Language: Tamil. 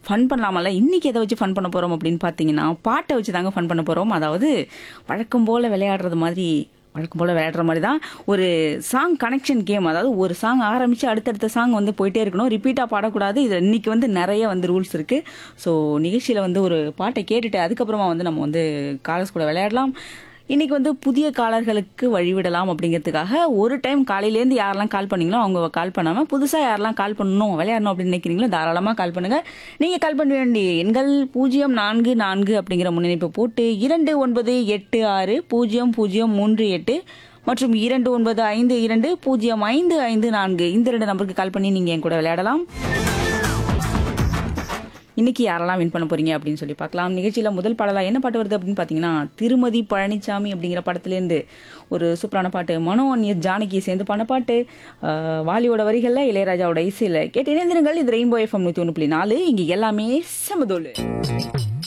ஃபன் பண்ணலாமல்ல இன்னைக்கு எதை வச்சு ஃபன் பண்ண போறோம் அப்படின்னு பார்த்தீங்கன்னா பாட்டை வச்சு தாங்க ஃபன் பண்ண போறோம் அதாவது வழக்கம் போல விளையாடுறது மாதிரி வழக்கம் போல் விளையாடுற மாதிரி தான் ஒரு சாங் கனெக்ஷன் கேம் அதாவது ஒரு சாங் ஆரம்பித்து அடுத்தடுத்த சாங் வந்து போயிட்டே இருக்கணும் ரிப்பீட்டாக பாடக்கூடாது இது இன்னைக்கு வந்து நிறைய வந்து ரூல்ஸ் இருக்குது ஸோ நிகழ்ச்சியில் வந்து ஒரு பாட்டை கேட்டுட்டு அதுக்கப்புறமா வந்து நம்ம வந்து காலர்ஸ் கூட விளையாடலாம் இன்னைக்கு வந்து புதிய காலர்களுக்கு வழிவிடலாம் அப்படிங்கிறதுக்காக ஒரு டைம் காலையிலேருந்து யாரெல்லாம் கால் பண்ணீங்களோ அவங்க கால் பண்ணாமல் புதுசாக யாரெல்லாம் கால் பண்ணணும் விளையாடணும் அப்படின்னு நினைக்கிறீங்களோ தாராளமாக கால் பண்ணுங்க நீங்கள் கால் பண்ண வேண்டிய எண்கள் பூஜ்ஜியம் நான்கு நான்கு அப்படிங்கிற முன்னிணைப்பை போட்டு இரண்டு ஒன்பது எட்டு ஆறு பூஜ்ஜியம் பூஜ்ஜியம் மூன்று எட்டு மற்றும் இரண்டு ஒன்பது ஐந்து இரண்டு பூஜ்ஜியம் ஐந்து ஐந்து நான்கு இந்த ரெண்டு நம்பருக்கு கால் பண்ணி நீங்கள் என் கூட விளையாடலாம் இன்னைக்கு யாரெல்லாம் வின் பண்ண போறீங்க அப்படின்னு சொல்லி பார்க்கலாம் நிகழ்ச்சியில முதல் பாடலா என்ன பாட்டு வருது அப்படின்னு பார்த்தீங்கன்னா திருமதி பழனிசாமி அப்படிங்கிற படத்துலேருந்து ஒரு சூப்பரான பாட்டு மனோ அந்நியர் ஜானகி சேர்ந்து பண்ண பாட்டு ஆஹ், வாலியோட வரிகளில் இளையராஜாவோட இசையில் கேட்டு இணைந்திருங்கள் இது ரெயின்போ எஃப்எம் நூற்றி ஒன்று புள்ளி நாலு இங்கே எல்லாமே சமதோலு